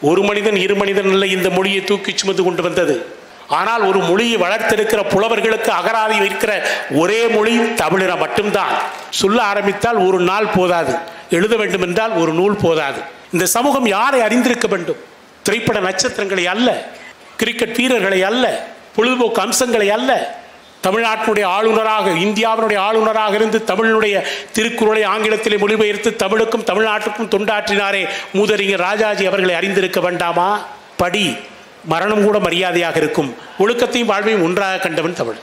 ஒரு மனிதன் இரு மனிதன் இல்லை இந்த மொழியை தூக்கி சுமந்து கொண்டு வந்தது ஆனால் ஒரு மொழியை வளர்த்தெடுக்கிற புலவர்களுக்கு அகராதி இருக்கிற ஒரே மொழி தமிழின மட்டும்தான் சொல்ல ஆரம்பித்தால் ஒரு நாள் போதாது எழுத வேண்டும் என்றால் ஒரு நூல் போதாது இந்த சமூகம் யாரை அறிந்திருக்க வேண்டும் திரைப்பட நட்சத்திரங்களை அல்ல கிரிக்கெட் வீரர்களை அல்ல பொழுதுபோக்கு அம்சங்களை அல்ல தமிழ்நாட்டினுடைய ஆளுநராக இந்தியாவினுடைய ஆளுநராக இருந்து தமிழினுடைய திருக்குறளை ஆங்கிலத்திலே மொழிபெயர்த்து தமிழுக்கும் தமிழ்நாட்டுக்கும் தொண்டாற்றினாரே மூதறிஞர் ராஜாஜி அவர்களை அறிந்திருக்க வேண்டாமா படி மரணம் கூட மரியாதையாக இருக்கும் ஒழுக்கத்தையும் வாழ்வையும் ஒன்றாக கண்டவன் தமிழ்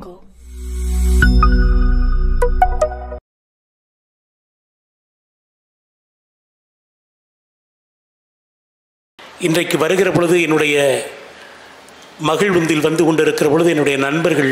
இன்றைக்கு வருகிற பொழுது என்னுடைய மகிழ்வுந்தில் வந்து கொண்டிருக்கிற பொழுது என்னுடைய நண்பர்கள்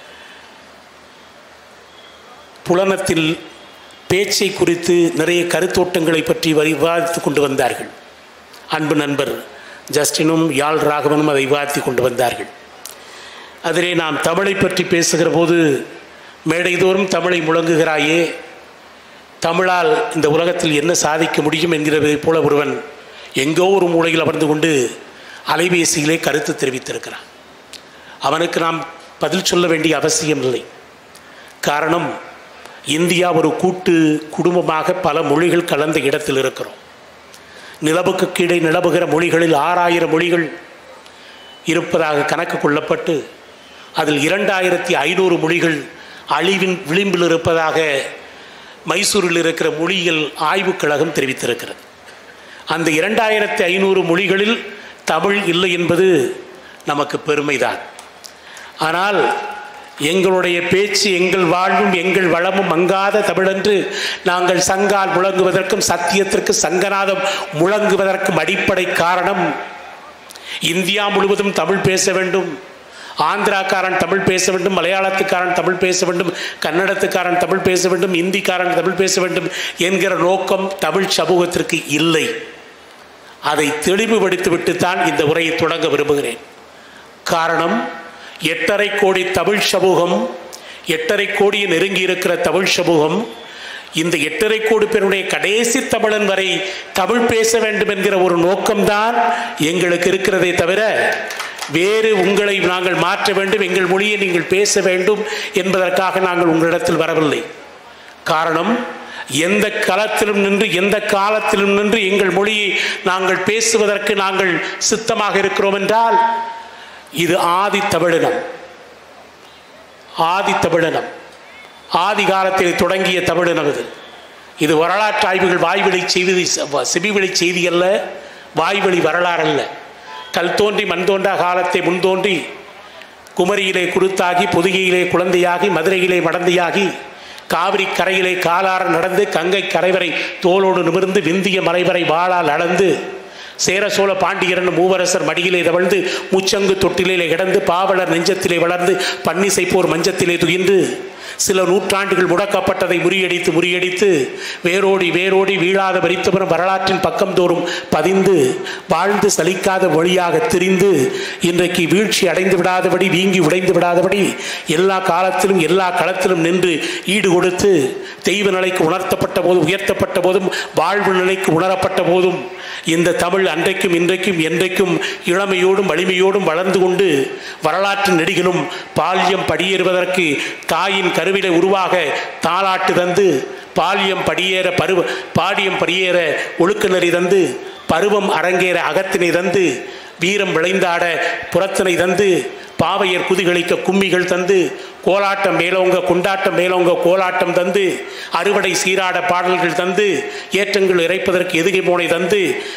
புலனத்தில் பேச்சை குறித்து நிறைய கருத்தோட்டங்களை பற்றி வரி விவாதித்து கொண்டு வந்தார்கள் அன்பு நண்பர் ஜஸ்டினும் யாழ் ராகவனும் அதை விவாதித்து கொண்டு வந்தார்கள் அதிலே நாம் தமிழை பற்றி பேசுகிற போது மேடைதோறும் தமிழை முழங்குகிறாயே தமிழால் இந்த உலகத்தில் என்ன சாதிக்க முடியும் என்கிறதை போல ஒருவன் எங்கோ ஒரு மூலையில் அமர்ந்து கொண்டு அலைபேசியிலே கருத்து தெரிவித்திருக்கிறான் அவனுக்கு நாம் பதில் சொல்ல வேண்டிய அவசியம் இல்லை காரணம் இந்தியா ஒரு கூட்டு குடும்பமாக பல மொழிகள் கலந்த இடத்தில் இருக்கிறோம் நிலவுக்கு கீழே நிலவுகிற மொழிகளில் ஆறாயிரம் மொழிகள் இருப்பதாக கணக்கு கொள்ளப்பட்டு அதில் இரண்டாயிரத்தி ஐநூறு மொழிகள் அழிவின் விளிம்பில் இருப்பதாக மைசூரில் இருக்கிற மொழியியல் ஆய்வுக் கழகம் தெரிவித்திருக்கிறது அந்த இரண்டாயிரத்தி ஐநூறு மொழிகளில் தமிழ் இல்லை என்பது நமக்கு பெருமைதான் ஆனால் எங்களுடைய பேச்சு எங்கள் வாழ்வும் எங்கள் வளமும் மங்காத தமிழென்று நாங்கள் சங்கால் முழங்குவதற்கும் சத்தியத்திற்கு சங்கநாதம் முழங்குவதற்கும் அடிப்படை காரணம் இந்தியா முழுவதும் தமிழ் பேச வேண்டும் ஆந்திராக்காரன் தமிழ் பேச வேண்டும் மலையாளத்துக்காரன் தமிழ் பேச வேண்டும் கன்னடத்துக்காரன் தமிழ் பேச வேண்டும் இந்திக்காரன் தமிழ் பேச வேண்டும் என்கிற நோக்கம் தமிழ் சமூகத்திற்கு இல்லை அதை தெளிவுபடுத்திவிட்டு தான் இந்த உரையை தொடங்க விரும்புகிறேன் காரணம் எட்டரை கோடி தமிழ் சமூகம் எட்டரை கோடியை நெருங்கி இருக்கிற தமிழ் சமூகம் இந்த எட்டரை கோடி பேருடைய கடைசி தமிழன் வரை தமிழ் பேச வேண்டும் என்கிற ஒரு நோக்கம்தான் எங்களுக்கு இருக்கிறதே தவிர வேறு உங்களை நாங்கள் மாற்ற வேண்டும் எங்கள் மொழியை நீங்கள் பேச வேண்டும் என்பதற்காக நாங்கள் உங்களிடத்தில் வரவில்லை காரணம் எந்த களத்திலும் நின்று எந்த காலத்திலும் நின்று எங்கள் மொழியை நாங்கள் பேசுவதற்கு நாங்கள் சித்தமாக இருக்கிறோம் என்றால் இது ஆதி தமிழினம் ஆதி தமிழினம் ஆதி காலத்தில் தொடங்கிய தமிழினம் இது இது வரலாற்று ஆய்வுகள் வாய்வழி செய்தி செவிவழி செய்தி அல்ல வாய்வழி வரலாறு அல்ல கல் தோன்றி மண் தோன்றா காலத்தை முன்தோன்றி குமரியிலே குருத்தாகி பொதுகையிலே குழந்தையாகி மதுரையிலே மடந்தையாகி காவிரி கரையிலே காலார நடந்து கங்கை கரைவரை தோளோடு நிமிர்ந்து விந்திய மறைவரை வாளால் அளந்து சேர சோழ பாண்டியரன் மூவரசர் மடியிலே தவழ்ந்து முச்சங்கு தொட்டிலே கிடந்து பாவலர் நெஞ்சத்திலே வளர்ந்து பன்னிசை போர் மஞ்சத்திலே துயின்று சில நூற்றாண்டுகள் முடக்கப்பட்டதை முறியடித்து முறியடித்து வேரோடி வேரோடி வீழாத வரித்தபுரம் வரலாற்றின் பக்கம் தோறும் பதிந்து வாழ்ந்து சலிக்காத வழியாக திரிந்து இன்றைக்கு வீழ்ச்சி அடைந்து விடாதபடி வீங்கி உடைந்து விடாதபடி எல்லா காலத்திலும் எல்லா களத்திலும் நின்று ஈடு கொடுத்து தெய்வ நிலைக்கு உணர்த்தப்பட்ட போதும் உயர்த்தப்பட்ட போதும் வாழ்வு நிலைக்கு உணரப்பட்ட போதும் இந்த தமிழ் அன்றைக்கும் இன்றைக்கும் என்றைக்கும் இளமையோடும் வலிமையோடும் வளர்ந்து கொண்டு வரலாற்று நெடிகளும் பால்யம் படியேறுவதற்கு தாயின் கருவிலை உருவாக தாளாட்டு தந்து பாலியம் படியேற பருவ பாடியம் படியேற ஒழுக்க நெறி தந்து பருவம் அரங்கேற அகத்தினை தந்து வீரம் விளைந்தாட புறத்தினை தந்து பாவையர் குதிகளிக்க கும்மிகள் தந்து கோலாட்டம் மேலோங்க கொண்டாட்டம் மேலோங்க கோலாட்டம் தந்து அறுவடை சீராட பாடல்கள் தந்து ஏற்றங்கள் இறைப்பதற்கு எதுகை மோனை தந்து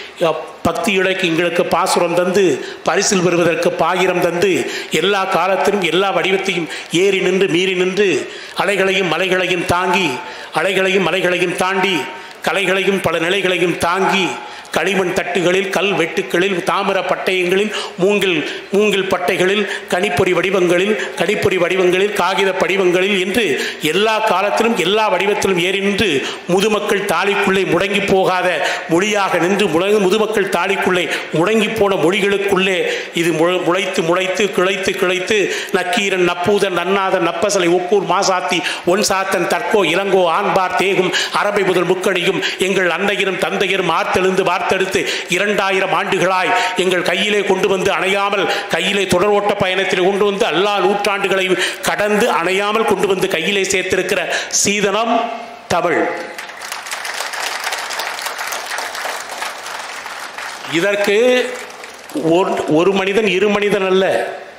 பக்தி இழைக்கு எங்களுக்கு பாசுரம் தந்து பரிசில் பெறுவதற்கு பாயிரம் தந்து எல்லா காலத்திலும் எல்லா வடிவத்தையும் ஏறி நின்று மீறி நின்று அலைகளையும் மலைகளையும் தாங்கி அலைகளையும் மலைகளையும் தாண்டி கலைகளையும் பல நிலைகளையும் தாங்கி களிமண் தட்டுகளில் கல் வெட்டுக்களில் தாமிர பட்டயங்களில் மூங்கில் மூங்கில் பட்டைகளில் கனிப்பொறி வடிவங்களில் கனிப்பொறி வடிவங்களில் காகித படிவங்களில் என்று எல்லா காலத்திலும் எல்லா வடிவத்திலும் ஏறி நின்று முதுமக்கள் தாலிக்குள்ளே முடங்கி போகாத மொழியாக நின்று முழங்கு முதுமக்கள் தாலிக்குள்ளே முடங்கி போன மொழிகளுக்குள்ளே இது முழ- முளைத்து முளைத்து கிளைத்து கிளைத்து நக்கீரன் நப்பூதன் நன்னாதன் நப்பசலை ஒப்பூர் மாசாத்தி ஒன் சாத்தன் தற்கோ இளங்கோ ஆண்பார் தேகும் அரபை முதல் முக்கணியும் எங்கள் அன்னையரும் தந்தையரும் ஆர்த்தெழுந்து வார்த்தை வார்த்தெடுத்து இரண்டாயிரம் ஆண்டுகளாய் எங்கள் கையிலே கொண்டு வந்து அணையாமல் கையிலே தொடர் ஓட்ட பயணத்தில் கொண்டு வந்து எல்லா நூற்றாண்டுகளையும் கடந்து அணையாமல் கொண்டு வந்து கையிலே சேர்த்திருக்கிற சீதனம் தமிழ் இதற்கு ஒரு- ஒரு மனிதன் இரு மனிதன் அல்ல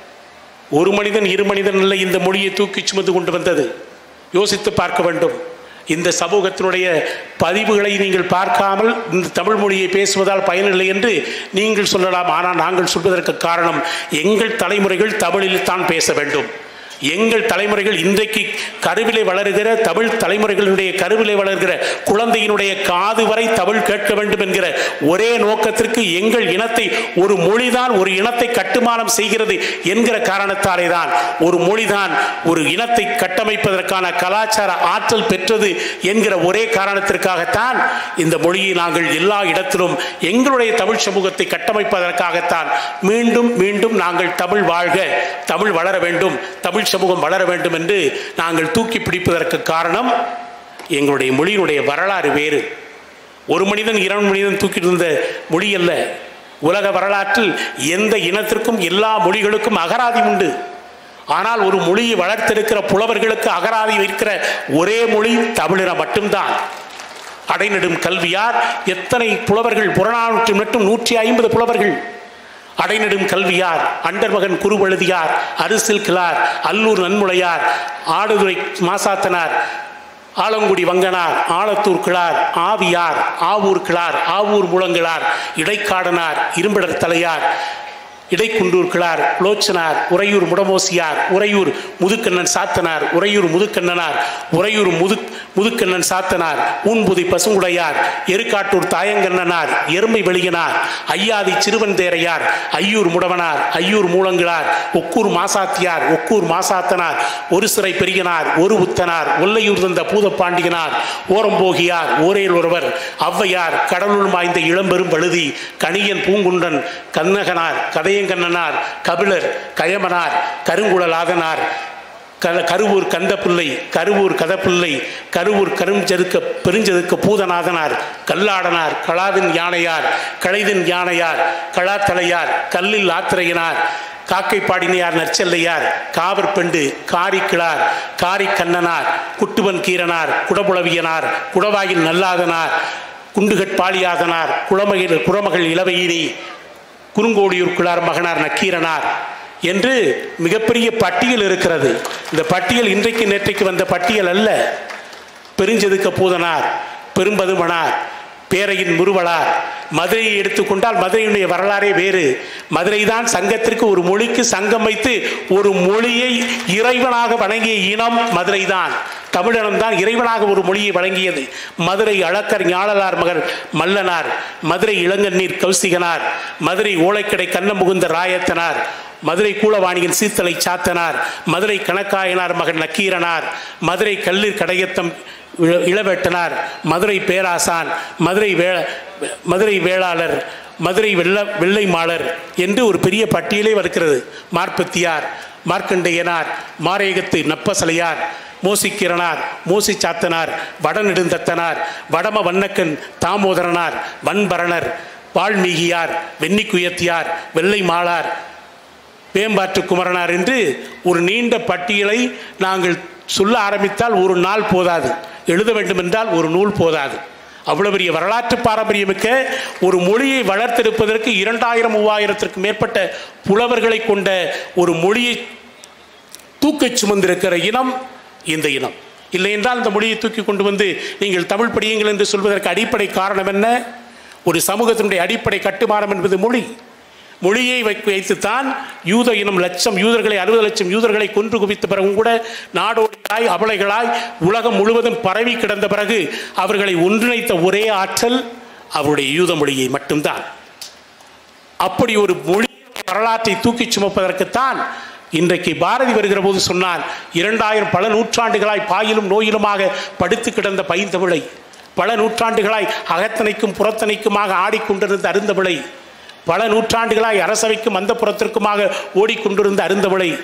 ஒரு மனிதன் இரு மனிதன் அல்ல இந்த மொழியை தூக்கி சுமந்து கொண்டு வந்தது யோசித்து பார்க்க வேண்டும் இந்த சமூகத்தினுடைய பதிவுகளை நீங்கள் பார்க்காமல் இந்த தமிழ் மொழியை பேசுவதால் பயனில்லை என்று நீங்கள் சொல்லலாம் ஆனால் நாங்கள் சொல்வதற்கு காரணம் எங்கள் தலைமுறைகள் தமிழில் தான் பேச வேண்டும் எங்கள் தலைமுறைகள் இன்றைக்கு கருவிலை வளருகிற தமிழ் தலைமுறைகளுடைய கருவிலை வளர்கிற குழந்தையினுடைய காது வரை தமிழ் கேட்க வேண்டும் என்கிற ஒரே நோக்கத்திற்கு எங்கள் இனத்தை ஒரு மொழிதான் ஒரு இனத்தை கட்டுமானம் செய்கிறது என்கிற காரணத்தாலே தான் ஒரு மொழிதான் ஒரு இனத்தை கட்டமைப்பதற்கான கலாச்சார ஆற்றல் பெற்றது என்கிற ஒரே காரணத்திற்காகத்தான் இந்த மொழியை நாங்கள் எல்லா இடத்திலும் எங்களுடைய தமிழ் சமூகத்தை கட்டமைப்பதற்காகத்தான் மீண்டும் மீண்டும் நாங்கள் தமிழ் வாழ்க தமிழ் வளர வேண்டும் தமிழ் சமூகம் வளர வேண்டும் என்று நாங்கள் தூக்கி பிடிப்பதற்கு காரணம் எங்களுடைய மொழியினுடைய வரலாறு வேறு ஒரு மனிதன் இரண்டு மனிதன் தூக்கிட்டு இருந்த மொழி அல்ல உலக வரலாற்றில் எந்த இனத்திற்கும் எல்லா மொழிகளுக்கும் அகராதி உண்டு ஆனால் ஒரு மொழியை வளர்த்தெடுக்கிற புலவர்களுக்கு அகராதி இருக்கிற ஒரே மொழி தமிழினம் மட்டும்தான் அடைநெடும் கல்வியார் எத்தனை புலவர்கள் புறநானூற்றி மட்டும் நூற்றி ஐம்பது புலவர்கள் அடைநெடும் கல்வியார் அண்டர்மகன் குருவழுதியார் அரிசில் கிளார் அல்லூர் நன்முளையார் ஆடுதுறை மாசாத்தனார் ஆலங்குடி வங்கனார் ஆலத்தூர் கிளார் ஆவியார் ஆவூர் கிளார் ஆவூர் முழங்கிளார் இடைக்காடனார் இரும்பிடர் தலையார் இடைக்குண்டூர் கிளார் லோச்சனார் உறையூர் முடமோசியார் உறையூர் முதுக்கண்ணன் சாத்தனார் உறையூர் முதுக்கண்ணனார் உறையூர் முது முதுக்கண்ணன் சாத்தனார் ஊன்புதி பசுங்குடையார் எருக்காட்டூர் தாயங்கண்ணனார் எருமை வெளியனார் ஐயாதி சிறுவன்தேரையார் ஐயூர் முடவனார் ஐயூர் மூலங்கிழார் ஒக்கூர் மாசாத்தியார் ஒக்கூர் மாசாத்தனார் ஒரு சிறை பெரியனார் ஒரு உத்தனார் ஒல்லையூர் தந்த பூதப்பாண்டியனார் ஓரம்போகியார் ஓரேல் ஒருவர் ஔவையார் கடலுள் மாய்ந்த இளம்பெரும் பழுதி கணியன் பூங்குன்றன் கண்ணகனார் கதையங்கண்ணனார் கபிலர் கயமனார் கருங்குழலாதனார் க கருவூர் கந்தப்பிள்ளை கருவூர் கதப்பிள்ளை கருவூர் கருஞ்செதுக்க பெருஞ்செதுக்க பூதநாதனார் கல்லாடனார் கலாவின் யானையார் களைதின் யானையார் கலாத்தலையார் கல்லில் ஆத்திரையனார் காக்கை பாடினியார் நற்செல்லையார் காவற்பெண்டு காரிக்கிழார் காரிக்கண்ணனார் குட்டுவன் கீரனார் குடபுலவியனார் குடவாயில் நல்லாதனார் குண்டுகட் பாலியாதனார் குளமகில் குறமகள் இளவையினி குறுங்கோடியூர் குளார் மகனார் நக்கீரனார் என்று மிகப்பெரிய பட்டியல் இருக்கிறது இந்த பட்டியல் இன்றைக்கு நேற்றைக்கு வந்த பட்டியல் அல்ல பெருஞ்செதுக்க பூதனார் பெரும்பதுமனார் பேரையின் முருவலார் மதுரையை எடுத்துக்கொண்டால் மதுரையினுடைய வரலாறே வேறு மதுரை தான் சங்கத்திற்கு ஒரு மொழிக்கு சங்கம் வைத்து ஒரு மொழியை இறைவனாக வணங்கிய இனம் மதுரை தான் தமிழினம் தான் இறைவனாக ஒரு மொழியை வழங்கியது மதுரை அளக்கர் ஞாழலார் மகன் மல்லனார் மதுரை இளங்கண்ணீர் கௌசிகனார் மதுரை ஓலைக்கடை கண்ணமுகுந்த ராயத்தனார் மதுரை கூலவாணியின் சீத்தலை சாத்தனார் மதுரை கணக்காயனார் மகன் நக்கீரனார் மதுரை கல்லீர் கடையத்தம் இள- இளவெட்டனார் மதுரை பேராசான் மதுரை வே மதுரை வேளாளர் மதுரை வெள்ள வெள்ளை மாளர் என்று ஒரு பெரிய பட்டியலே வருகிறது மார்பத்தியார் மார்க்கண்டேயனார் மாரேகத்து நப்பசலையார் மோசிக்கிரனார் மோசி சாத்தனார் வடநெடுந்தத்தனார் வடம வண்ணக்கன் தாமோதரனார் வன்பரணர் வால்மீகியார் வெண்ணிக்குயத்தியார் வெள்ளை மாளார் வேம்பாற்று குமரனார் என்று ஒரு நீண்ட பட்டியலை நாங்கள் சொல்ல ஆரம்பித்தால் ஒரு நாள் போதாது எழுத வேண்டுமென்றால் ஒரு நூல் போதாது அவ்வளவு பெரிய வரலாற்று பாரம்பரியமிக்க ஒரு மொழியை வளர்த்தெடுப்பதற்கு இரண்டாயிரம் மூவாயிரத்திற்கு மேற்பட்ட புலவர்களை கொண்ட ஒரு மொழியை தூக்கச் சுமந்திருக்கிற இனம் இந்த இனம் இல்லை என்றால் இந்த மொழியை தூக்கி கொண்டு வந்து நீங்கள் தமிழ் படியுங்கள் என்று சொல்வதற்கு அடிப்படை காரணம் என்ன ஒரு சமூகத்தினுடைய அடிப்படை கட்டுமானம் என்பது மொழி மொழியை வை- வைத்துத்தான் யூத இனம் லட்சம் யூதர்களை அறுபது லட்சம் யூதர்களை கொன்று குவித்த பிறகும் கூட நாடோடிகளாய் அபலைகளாய் உலகம் முழுவதும் பரவி கிடந்த பிறகு அவர்களை ஒன்றிணைத்த ஒரே ஆற்றல் அவருடைய யூத மொழியை மட்டும்தான் அப்படி ஒரு மொழி வரலாற்றை தூக்கிச் சுமப்பதற்குத்தான் இன்றைக்கு பாரதி வருகிற போது சொன்னான் இரண்டாயிரம் பல நூற்றாண்டுகளாய் பாயிலும் நோயிலுமாக படுத்து கிடந்த பைந்தமிழை பல நூற்றாண்டுகளாய் அகத்தனைக்கும் புறத்தனைக்குமாக ஆடிக்கொண்டிருந்த அருந்தமிழை பல நூற்றாண்டுகளாய் அரசவைக்கும் அந்த புறத்திற்குமாக ஓடிக்கொண்டிருந்த அருந்தமிழை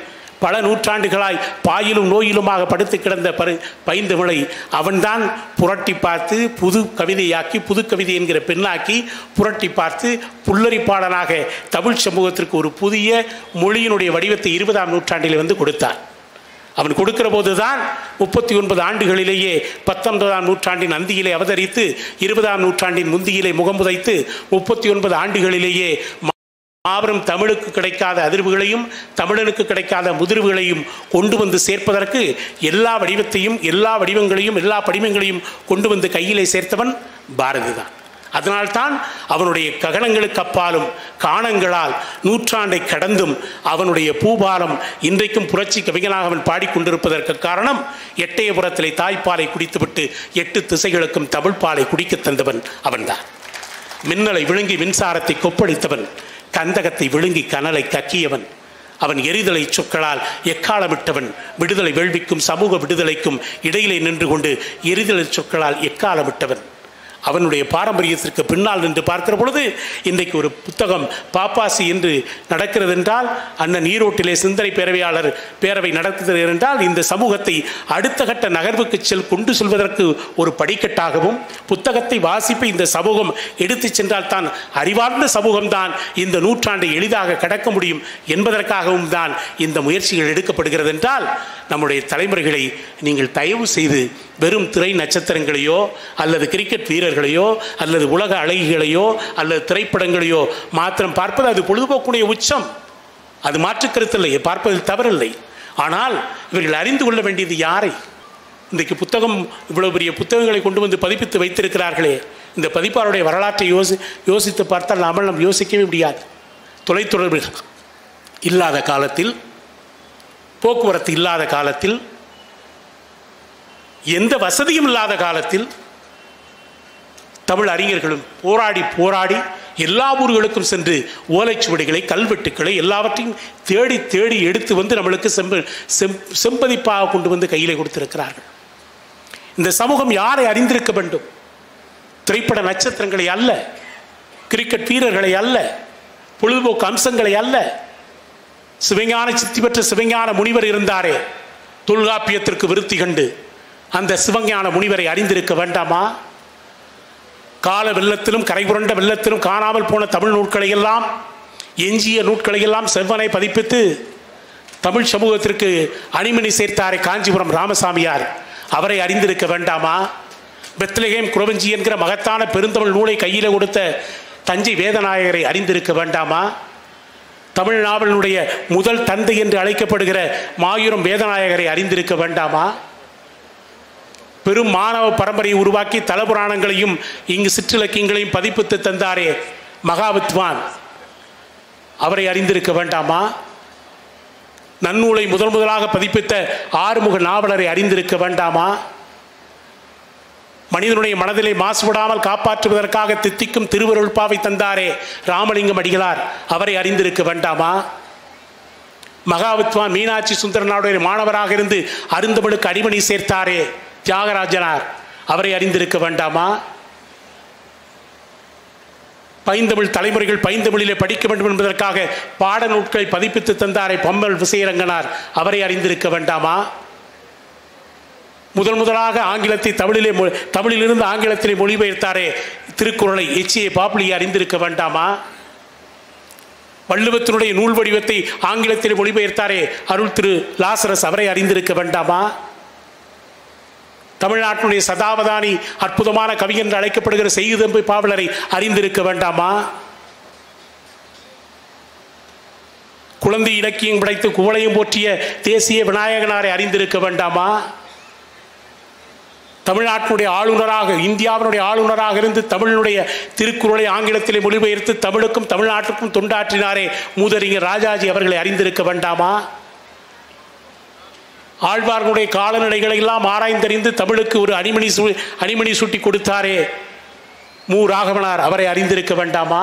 பல நூற்றாண்டுகளாய் பாயிலும் நோயிலுமாக படுத்து கிடந்த பரு பைந்தமிழை அவன்தான் புரட்டி பார்த்து புது கவிதையாக்கி புது கவிதை என்கிற பெண்ணாக்கி புரட்டி பார்த்து புல்லரிப்பாளனாக தமிழ் சமூகத்திற்கு ஒரு புதிய மொழியினுடைய வடிவத்தை இருபதாம் நூற்றாண்டில் வந்து கொடுத்தான் அவன் கொடுக்கிற போதுதான் முப்பத்தி ஒன்பது ஆண்டுகளிலேயே பத்தொன்பதாம் நூற்றாண்டின் அந்தியிலே அவதரித்து இருபதாம் நூற்றாண்டின் முந்தியிலே முகமுதைத்து முப்பத்தி ஒன்பது ஆண்டுகளிலேயே மாபெரும் தமிழுக்கு கிடைக்காத அதிர்வுகளையும் தமிழனுக்கு கிடைக்காத முதிர்வுகளையும் கொண்டு வந்து சேர்ப்பதற்கு எல்லா வடிவத்தையும் எல்லா வடிவங்களையும் எல்லா படிமங்களையும் கொண்டு வந்து கையிலே சேர்த்தவன் பாரதி தான் அதனால்தான் அவனுடைய ககனங்களுக்கு அப்பாலும் காணங்களால் நூற்றாண்டை கடந்தும் அவனுடைய பூபாலம் இன்றைக்கும் புரட்சி கவிஞனாக அவன் பாடிக்கொண்டிருப்பதற்கு காரணம் எட்டயபுரத்திலே தாய்ப்பாலை குடித்துவிட்டு எட்டு திசைகளுக்கும் தமிழ் பாலை குடிக்கத் தந்தவன் அவன்தான் மின்னலை விழுங்கி மின்சாரத்தை கொப்பளித்தவன் கந்தகத்தை விழுங்கி கனலை கக்கியவன் அவன் எரிதலை சொற்களால் எக்காலமிட்டவன் விடுதலை வேள்விக்கும் சமூக விடுதலைக்கும் இடையிலே நின்று கொண்டு எரிதலை சொற்களால் எக்காலமிட்டவன் அவனுடைய பாரம்பரியத்திற்கு பின்னால் நின்று பார்க்கிற பொழுது இன்றைக்கு ஒரு புத்தகம் பாப்பாசி என்று நடக்கிறது என்றால் அண்ணன் ஈரோட்டிலே சிந்தனை பேரவையாளர் பேரவை நடத்துகிறது என்றால் இந்த சமூகத்தை அடுத்த கட்ட நகர்வுக்கு செல் கொண்டு செல்வதற்கு ஒரு படிக்கட்டாகவும் புத்தகத்தை வாசிப்பு இந்த சமூகம் எடுத்துச் சென்றால் தான் அறிவார்ந்த சமூகம்தான் இந்த நூற்றாண்டை எளிதாக கடக்க முடியும் என்பதற்காகவும் தான் இந்த முயற்சிகள் எடுக்கப்படுகிறது என்றால் நம்முடைய தலைமுறைகளை நீங்கள் தயவு செய்து வெறும் திரை நட்சத்திரங்களையோ அல்லது கிரிக்கெட் வீரர்களையோ அல்லது உலக அழகிகளையோ அல்லது திரைப்படங்களையோ மாத்திரம் பார்ப்பது அது பொழுதுபோக்குடைய உச்சம் அது மாற்றுக் கருத்தில்லை பார்ப்பதில் தவறில்லை ஆனால் இவர்கள் அறிந்து கொள்ள வேண்டியது யாரை இன்றைக்கு புத்தகம் இவ்வளவு பெரிய புத்தகங்களை கொண்டு வந்து பதிப்பித்து வைத்திருக்கிறார்களே இந்த பதிப்பாளருடைய வரலாற்றை யோசி யோசித்து பார்த்தால் நாமல் நாம் யோசிக்கவே முடியாது தொலைத்தொடர்பு இல்லாத காலத்தில் போக்குவரத்து இல்லாத காலத்தில் எந்த வசதியும் இல்லாத காலத்தில் தமிழ் அறிஞர்களும் போராடி போராடி எல்லா ஊர்களுக்கும் சென்று ஓலைச்சுவடிகளை கல்வெட்டுக்களை எல்லாவற்றையும் தேடி தேடி எடுத்து வந்து நம்மளுக்கு செம்ப செம் செம்பதிப்பாக கொண்டு வந்து கையில் கொடுத்திருக்கிறார்கள் இந்த சமூகம் யாரை அறிந்திருக்க வேண்டும் திரைப்பட நட்சத்திரங்களை அல்ல கிரிக்கெட் வீரர்களை அல்ல பொழுதுபோக்கு அம்சங்களை அல்ல சிவஞான சித்தி பெற்ற சிவஞான முனிவர் இருந்தாரே தொல்காப்பியத்திற்கு விருத்தி கண்டு அந்த சிவஞான முனிவரை அறிந்திருக்க வேண்டாமா கால வெள்ளத்திலும் கரை புரண்ட வெள்ளத்திலும் காணாமல் போன தமிழ் நூட்களை எல்லாம் எஞ்சிய நூட்களை எல்லாம் செவ்வனை பதிப்பித்து தமிழ் சமூகத்திற்கு அணிமணி சேர்த்தாரை காஞ்சிபுரம் ராமசாமியார் அவரை அறிந்திருக்க வேண்டாமா பெத்லகேம் குரவஞ்சி என்கிற மகத்தான பெருந்தமிழ் நூலை கையில் கொடுத்த தஞ்சை வேதநாயகரை அறிந்திருக்க வேண்டாமா தமிழ் நாவலினுடைய முதல் தந்தை என்று அழைக்கப்படுகிற மாயூரம் வேதநாயகரை அறிந்திருக்க வேண்டாமா பெரும் மாணவ பரம்பரையை உருவாக்கி தலபுராணங்களையும் இங்கு சிற்றிலக்கியங்களையும் பதிப்பித்து தந்தாரே மகாவித்வான் அவரை அறிந்திருக்க வேண்டாமா நன்னூலை முதல் முதலாக பதிப்பித்த ஆறுமுக நாவலரை அறிந்திருக்க வேண்டாமா மனிதனுடைய மனதிலே மாசுபடாமல் காப்பாற்றுவதற்காக தித்திக்கும் திருவருள்பாவை தந்தாரே ராமலிங்கம் அடிகளார் அவரை அறிந்திருக்க வேண்டாமா மகாவித்வான் மீனாட்சி சுந்தரனாவுடைய மாணவராக இருந்து அருந்தமிழுக்கு அடிமணி சேர்த்தாரே தியாகராஜனார் அவரை அறிந்திருக்க வேண்டாமா பைந்தமிழ் தலைமுறைகள் பைந்தமிழிலே படிக்க வேண்டும் என்பதற்காக பாட நூட்களை பதிப்பித்து தந்தாரை பம்மல் விசயரங்கனார் அவரை அறிந்திருக்க வேண்டாமா முதல் முதலாக ஆங்கிலத்தை தமிழிலே மொ- தமிழிலிருந்து ஆங்கிலத்திலே மொழிபெயர்த்தாரே திருக்குறளை எச்சியை பாப்புலியை அறிந்திருக்க வேண்டாமா வள்ளுவத்தினுடைய நூல் வடிவத்தை ஆங்கிலத்தில் மொழிபெயர்த்தாரே அருள் திரு லாசரஸ் அவரை அறிந்திருக்க வேண்டாமா தமிழ்நாட்டினுடைய சதாவதானி அற்புதமான கவி என்று அழைக்கப்படுகிற செய்குதம்பி பாவலரை அறிந்திருக்க வேண்டாமா குழந்தை இலக்கியம் படைத்து குவளையும் போற்றிய தேசிய விநாயகனாரை அறிந்திருக்க வேண்டாமா தமிழ்நாட்டினுடைய ஆளுநராக இந்தியாவினுடைய ஆளுநராக இருந்து தமிழினுடைய திருக்குறளை ஆங்கிலத்திலே மொழிபெயர்த்து தமிழுக்கும் தமிழ்நாட்டுக்கும் தொண்டாற்றினாரே மூதறிஞர் ராஜாஜி அவர்களை அறிந்திருக்க வேண்டாமா ஆழ்வார்களுடைய காலநிலைகளை எல்லாம் ஆராய்ந்தறிந்து தமிழுக்கு ஒரு அணிமணி சு அணிமணி சூட்டி கொடுத்தாரே மு ராகவனார் அவரை அறிந்திருக்க வேண்டாமா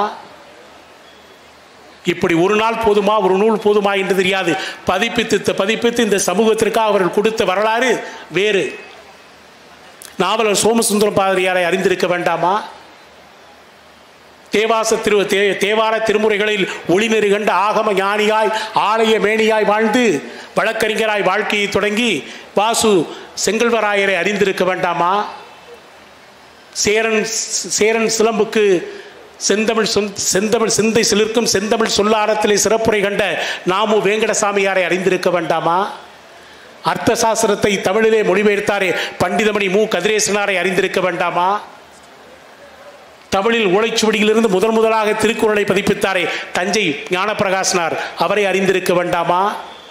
இப்படி ஒரு நாள் போதுமா ஒரு நூல் போதுமா என்று தெரியாது பதிப்பித்து பதிப்பித்து இந்த சமூகத்திற்காக அவர்கள் கொடுத்த வரலாறு வேறு நாவலர் சோமசுந்தரம் பாதிரியாரை அறிந்திருக்க வேண்டாமா தேவாச திரு தே தேவார திருமுறைகளில் ஒளிநெறி கண்ட ஆகம ஞானியாய் ஆலய மேனியாய் வாழ்ந்து வழக்கறிஞராய் வாழ்க்கையை தொடங்கி வாசு செங்கல்வராயரை அறிந்திருக்க வேண்டாமா சேரன் சேரன் சிலம்புக்கு செந்தமிழ் சொந் செந்தமிழ் சிந்தை சிலிர்க்கும் செந்தமிழ் சொல்லாரத்திலே சிறப்புரை கண்ட நாமு வேங்கடசாமியாரை அறிந்திருக்க வேண்டாமா அர்த்த சாஸ்திரத்தை தமிழிலே மொழிபெயர்த்தாரே பண்டிதமணி மு கதிரேசனாரை அறிந்திருக்க வேண்டாமா தமிழில் ஓலைச்சுவடியிலிருந்து முதல் முதலாக திருக்குறளை பதிப்பித்தாரே தஞ்சை ஞானப்பிரகாசனார் அவரை அறிந்திருக்க வேண்டாமா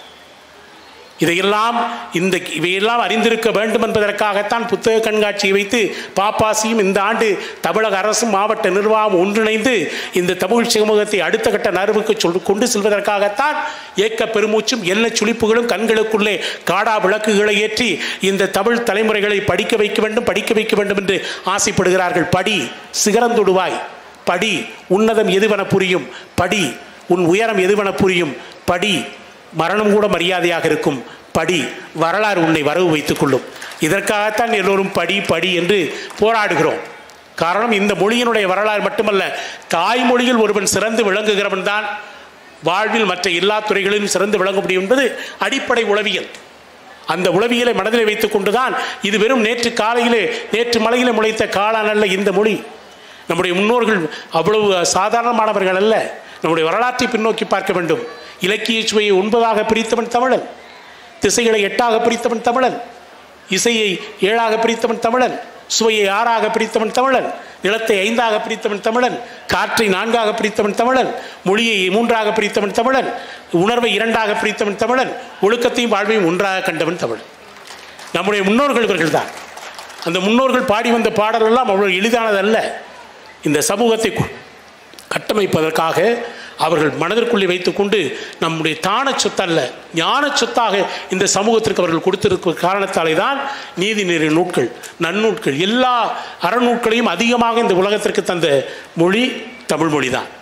இதையெல்லாம் இந்த இவையெல்லாம் அறிந்திருக்க வேண்டும் என்பதற்காகத்தான் புத்தக கண்காட்சியை வைத்து பாப்பாசியும் இந்த ஆண்டு தமிழக அரசும் மாவட்ட நிர்வாகம் ஒன்றிணைந்து இந்த தமிழ் சமூகத்தை அடுத்த கட்ட நறுவுக்கு சொல் கொண்டு செல்வதற்காகத்தான் ஏக்க பெருமூச்சும் எல்லை சுழிப்புகளும் கண்களுக்குள்ளே காடா விளக்குகளை ஏற்றி இந்த தமிழ் தலைமுறைகளை படிக்க வைக்க வேண்டும் படிக்க வைக்க வேண்டும் என்று ஆசைப்படுகிறார்கள் படி சிகரந்தொடுவாய் படி உன்னதம் எதுவென புரியும் படி உன் உயரம் எதுவென புரியும் படி மரணம் கூட மரியாதையாக இருக்கும் படி வரலாறு உன்னை வரவு வைத்துக் கொள்ளும் இதற்காகத்தான் எல்லோரும் படி படி என்று போராடுகிறோம் காரணம் இந்த மொழியினுடைய வரலாறு மட்டுமல்ல தாய்மொழியில் ஒருவன் சிறந்து விளங்குகிறவன் தான் வாழ்வில் மற்ற எல்லா துறைகளிலும் சிறந்து விளங்க முடியும் என்பது அடிப்படை உளவியல் அந்த உளவியலை மனதில் வைத்துக் கொண்டுதான் இது வெறும் நேற்று காலையிலே நேற்று மலையிலே முளைத்த காளான் அல்ல இந்த மொழி நம்முடைய முன்னோர்கள் அவ்வளவு சாதாரணமானவர்கள் அல்ல நம்முடைய வரலாற்றை பின்னோக்கி பார்க்க வேண்டும் இலக்கிய சுவையை ஒன்பதாக பிரித்தவன் தமிழன் திசைகளை எட்டாக பிரித்தவன் தமிழன் இசையை ஏழாக பிரித்தவன் தமிழன் சுவையை ஆறாக பிரித்தவன் தமிழன் நிலத்தை ஐந்தாக பிரித்தவன் தமிழன் காற்றை நான்காக பிரித்தவன் தமிழன் மொழியை மூன்றாக பிரித்தவன் தமிழன் உணர்வை இரண்டாக பிரித்தவன் தமிழன் ஒழுக்கத்தையும் வாழ்வையும் ஒன்றாக கண்டவன் தமிழன் நம்முடைய முன்னோர்கள் இவர்கள்தான் அந்த முன்னோர்கள் பாடி வந்த பாடலெல்லாம் அவ்வளவு எளிதானதல்ல இந்த சமூகத்தை கு- கட்டமைப்பதற்காக அவர்கள் மனதிற்குள்ளே வைத்துக்கொண்டு நம்முடைய தான சொத்தல்ல ஞான சொத்தாக இந்த சமூகத்திற்கு அவர்கள் கொடுத்திருக்கிற காரணத்தாலே தான் நீதி நெறி நூட்கள் நன்னூட்கள் எல்லா அறநூட்களையும் அதிகமாக இந்த உலகத்திற்கு தந்த மொழி தமிழ் மொழி தான்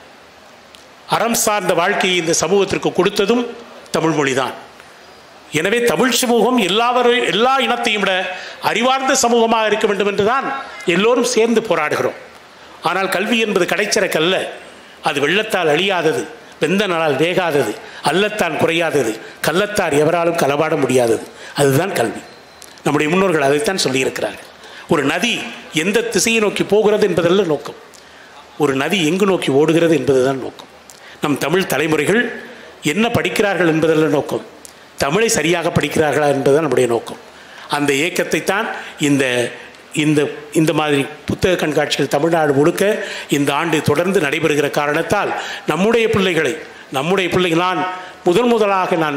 அறம் சார்ந்த வாழ்க்கையை இந்த சமூகத்திற்கு கொடுத்ததும் தமிழ் மொழி தான் எனவே தமிழ் சமூகம் எல்லாவரையும் எல்லா இனத்தையும் விட அறிவார்ந்த சமூகமாக இருக்க வேண்டும் என்றுதான் எல்லோரும் சேர்ந்து போராடுகிறோம் ஆனால் கல்வி என்பது கடைச்சரக்கல்ல அது வெள்ளத்தால் அழியாதது வெந்த நாளால் வேகாதது அல்லத்தான் குறையாதது கள்ளத்தார் எவராலும் களவாட முடியாதது அதுதான் கல்வி நம்முடைய முன்னோர்கள் அதைத்தான் சொல்லியிருக்கிறார்கள் ஒரு நதி எந்த திசையை நோக்கி போகிறது என்பதல்ல நோக்கம் ஒரு நதி எங்கு நோக்கி ஓடுகிறது என்பதுதான் நோக்கம் நம் தமிழ் தலைமுறைகள் என்ன படிக்கிறார்கள் என்பதல்ல நோக்கம் தமிழை சரியாக படிக்கிறார்களா என்பதுதான் நம்முடைய நோக்கம் அந்த இயக்கத்தை தான் இந்த இந்த இந்த மாதிரி புத்தக கண்காட்சிகள் தமிழ்நாடு முழுக்க இந்த ஆண்டு தொடர்ந்து நடைபெறுகிற காரணத்தால் நம்முடைய பிள்ளைகளை நம்முடைய பிள்ளைகள் நான் முதல் முதலாக நான்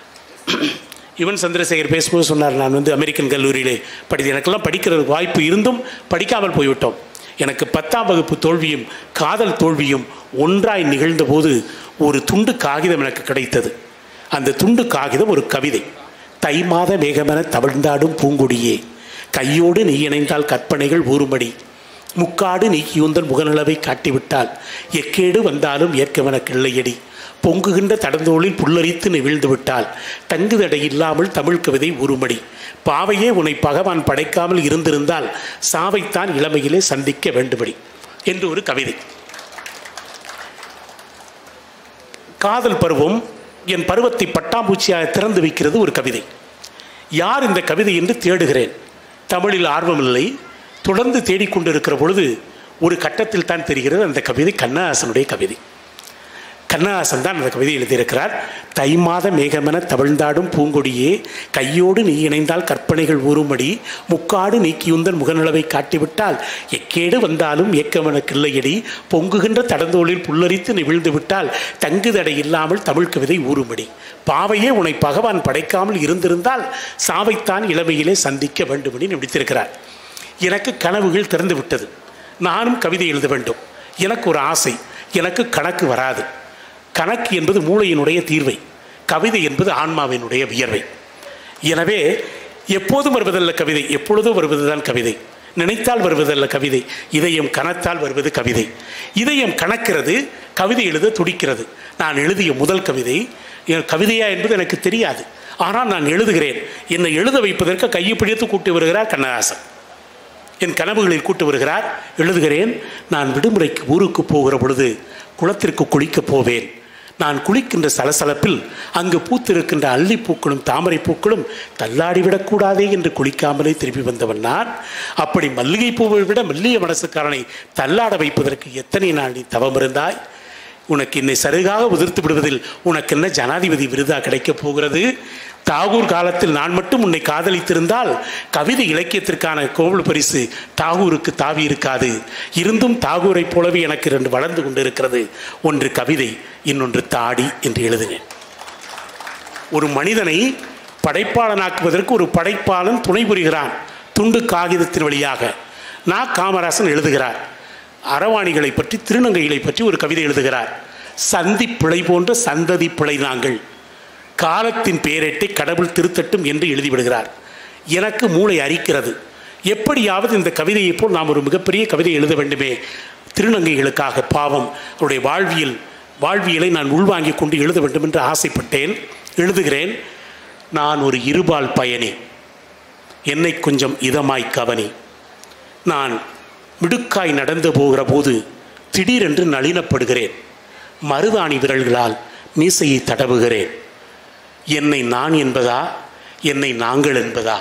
யுவன் சந்திரசேகர் பேசும்போது சொன்னார் நான் வந்து அமெரிக்கன் கல்லூரியிலே படித்து எனக்கெல்லாம் படிக்கிறதுக்கு வாய்ப்பு இருந்தும் படிக்காமல் போய்விட்டோம் எனக்கு பத்தாம் வகுப்பு தோல்வியும் காதல் தோல்வியும் ஒன்றாய் நிகழ்ந்தபோது ஒரு துண்டு காகிதம் எனக்கு கிடைத்தது அந்த துண்டு காகிதம் ஒரு கவிதை தை மாத மேகமென தவிழ்ந்தாடும் பூங்கொடியே கையோடு நீ இணைந்தால் கற்பனைகள் ஊறும்படி முக்காடு நீக்கியுந்தன் முகநலவை காட்டிவிட்டால் எக்கேடு வந்தாலும் ஏற்கவன கிள்ளையடி பொங்குகின்ற தடந்தோளில் புல்லரித்து நிவிழ்ந்து விட்டால் தங்குதடை இல்லாமல் தமிழ் கவிதை உருமடி பாவையே உன்னை பகவான் படைக்காமல் இருந்திருந்தால் சாவைத்தான் இளமையிலே சந்திக்க வேண்டுபடி என்று ஒரு கவிதை காதல் பருவம் என் பருவத்தை பட்டாம்பூச்சியாக திறந்து வைக்கிறது ஒரு கவிதை யார் இந்த கவிதை என்று தேடுகிறேன் தமிழில் ஆர்வமில்லை தொடர்ந்து தேடிக்கொண்டிருக்கிற பொழுது ஒரு கட்டத்தில் தான் தெரிகிறது அந்த கவிதை கண்ணதாசனுடைய கவிதை கண்ணதாசன் தான் அந்த கவிதை எழுதியிருக்கிறார் தை மாத மேகமென தவிழ்ந்தாடும் பூங்கொடியே கையோடு நீ இணைந்தால் கற்பனைகள் ஊறும்படி முக்காடு நீக்கியுந்தன் முகநலவை காட்டிவிட்டால் எக்கேடு வந்தாலும் ஏக்கமென கிள்ளையடி பொங்குகின்ற தடந்தோளில் புல்லரித்து நிவிழ்ந்து விட்டால் தங்குதடை இல்லாமல் தமிழ் கவிதை ஊறும்படி பாவையே உன்னை பகவான் படைக்காமல் இருந்திருந்தால் சாவைத்தான் இளமையிலே சந்திக்க வேண்டும்படி நடித்திருக்கிறார் எனக்கு கனவுகள் திறந்து விட்டது நானும் கவிதை எழுத வேண்டும் எனக்கு ஒரு ஆசை எனக்கு கணக்கு வராது கணக்கு என்பது மூளையினுடைய தீர்வை கவிதை என்பது ஆன்மாவினுடைய வியர்வை எனவே எப்போதும் வருவதல்ல கவிதை எப்பொழுதும் வருவதுதான் கவிதை நினைத்தால் வருவதல்ல கவிதை இதயம் கனத்தால் வருவது கவிதை இதயம் கணக்கிறது கவிதை எழுத துடிக்கிறது நான் எழுதிய முதல் கவிதை என் கவிதையா என்பது எனக்கு தெரியாது ஆனால் நான் எழுதுகிறேன் என்னை எழுத வைப்பதற்கு கையை பிடித்து கூட்டி வருகிறார் கண்ணதாசன் என் கனவுகளில் கூட்டு வருகிறார் எழுதுகிறேன் நான் விடுமுறைக்கு ஊருக்கு போகிற பொழுது குளத்திற்கு குளிக்கப் போவேன் நான் குளிக்கின்ற சலசலப்பில் அங்கு பூத்திருக்கின்ற அல்லி பூக்களும் தாமரை பூக்களும் தள்ளாடிவிடக்கூடாதே என்று குளிக்காமலே திரும்பி வந்தவன் நான் அப்படி மல்லிகை பூவை விட மெல்லிய மனசுக்காரனை தள்ளாட வைப்பதற்கு எத்தனை நாள் நீ தவம் இருந்தாய் உனக்கு என்னை சருகாக உதிர்த்து விடுவதில் உனக்கு என்ன ஜனாதிபதி விருதா கிடைக்கப் போகிறது தாகூர் காலத்தில் நான் மட்டும் உன்னை காதலித்திருந்தால் கவிதை இலக்கியத்திற்கான கோவில் பரிசு தாகூருக்கு தாவி இருக்காது இருந்தும் தாகூரைப் போலவே எனக்கு இரண்டு வளர்ந்து கொண்டிருக்கிறது ஒன்று கவிதை இன்னொன்று தாடி என்று எழுதினேன் ஒரு மனிதனை படைப்பாளனாக்குவதற்கு ஒரு படைப்பாளன் துணை புரிகிறான் துண்டு காகிதத்தின் வழியாக நா காமராசன் எழுதுகிறார் அரவாணிகளை பற்றி திருநங்கைகளை பற்றி ஒரு கவிதை எழுதுகிறார் சந்தி பிழை போன்ற சந்ததி பிழை நாங்கள் காலத்தின் பேரேட்டை கடவுள் திருத்தட்டும் என்று எழுதிவிடுகிறார் எனக்கு மூளை அரிக்கிறது எப்படியாவது இந்த கவிதையைப் போல் நாம் ஒரு மிகப்பெரிய கவிதை எழுத வேண்டுமே திருநங்கைகளுக்காக பாவம் அவருடைய வாழ்வியல் வாழ்வியலை நான் உள்வாங்கிக் கொண்டு எழுத வேண்டும் என்று ஆசைப்பட்டேன் எழுதுகிறேன் நான் ஒரு இருபால் பயணி என்னை கொஞ்சம் இதமாய் கவனி நான் மிடுக்காய் நடந்து போகிற போது திடீரென்று நளினப்படுகிறேன் மருதாணி விரல்களால் மீசையை தடவுகிறேன் என்னை நான் என்பதா என்னை நாங்கள் என்பதா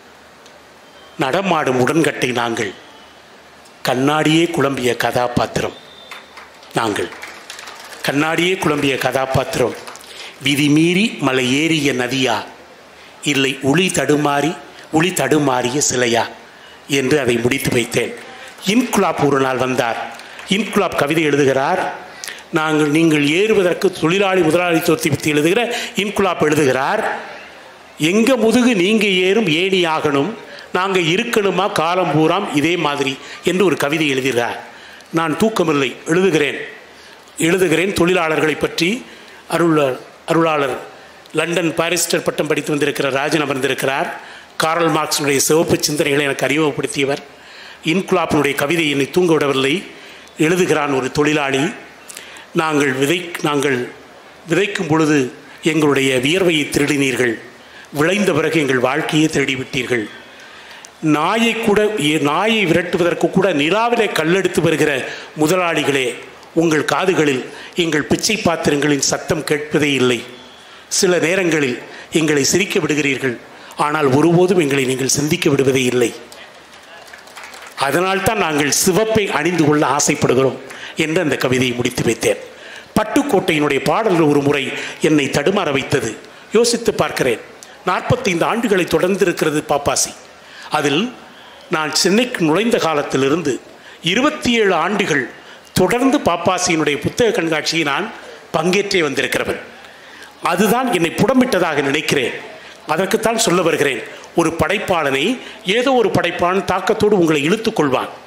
நடமாடும் உடன்கட்டை நாங்கள் கண்ணாடியே குழம்பிய கதாபாத்திரம் நாங்கள் கண்ணாடியே குழம்பிய கதாபாத்திரம் விதி மீறி மலை ஏறிய நதியா இல்லை உளி தடுமாறி உளி தடுமாறிய சிலையா என்று அதை முடித்து வைத்தேன் இன்குலாப் ஒரு நாள் வந்தார் இன்குலாப் கவிதை எழுதுகிறார் நாங்கள் நீங்கள் ஏறுவதற்கு தொழிலாளி முதலாளித்துவத்தை பற்றி எழுதுகிற இன்குலாப் எழுதுகிறார் எங்க முதுகு நீங்க ஏறும் ஏணி ஆகணும் நாங்கள் இருக்கணுமா காலம் பூராம் இதே மாதிரி என்று ஒரு கவிதை எழுதுகிறார் நான் தூக்கமில்லை எழுதுகிறேன் எழுதுகிறேன் தொழிலாளர்களை பற்றி அருள் அருளாளர் லண்டன் பாரிஸ்டர் பட்டம் படித்து வந்திருக்கிற ராஜன் அமர்ந்திருக்கிறார் காரல் மார்க்ஸுடைய சிவப்பு சிந்தனைகளை எனக்கு அறிமுகப்படுத்தியவர் இன்குலாப்பினுடைய கவிதை என்னை தூங்க விடவில்லை எழுதுகிறான் ஒரு தொழிலாளி நாங்கள் விதை நாங்கள் விதைக்கும் பொழுது எங்களுடைய வியர்வையை திருடினீர்கள் விளைந்த பிறகு எங்கள் வாழ்க்கையை திருடிவிட்டீர்கள் நாயை கூட எ- நாயை விரட்டுவதற்கு கூட நிலாவிலே கல்லெடுத்து வருகிற முதலாளிகளே உங்கள் காதுகளில் எங்கள் பிச்சை பாத்திரங்களின் சத்தம் கேட்பதே இல்லை சில நேரங்களில் எங்களை சிரிக்க விடுகிறீர்கள் ஆனால் ஒருபோதும் எங்களை நீங்கள் சிந்திக்க விடுவதே இல்லை அதனால்தான் நாங்கள் சிவப்பை அணிந்து கொள்ள ஆசைப்படுகிறோம் என்று அந்த கவிதையை முடித்து வைத்தேன் பட்டுக்கோட்டையினுடைய பாடல்கள் ஒரு முறை என்னை தடுமாற வைத்தது யோசித்து பார்க்கிறேன் நாற்பத்தைந்து ஆண்டுகளை தொடர்ந்து இருக்கிறது பாப்பாசி அதில் நான் சென்னைக்கு நுழைந்த காலத்திலிருந்து இருபத்தி ஏழு ஆண்டுகள் தொடர்ந்து பாப்பாசியினுடைய புத்தக கண்காட்சியை நான் பங்கேற்றே வந்திருக்கிறவன் அதுதான் என்னை புடமிட்டதாக நினைக்கிறேன் அதற்குத்தான் சொல்ல வருகிறேன் ஒரு படைப்பாளனை ஏதோ ஒரு படைப்பாளன் தாக்கத்தோடு உங்களை இழுத்துக் கொள்வான்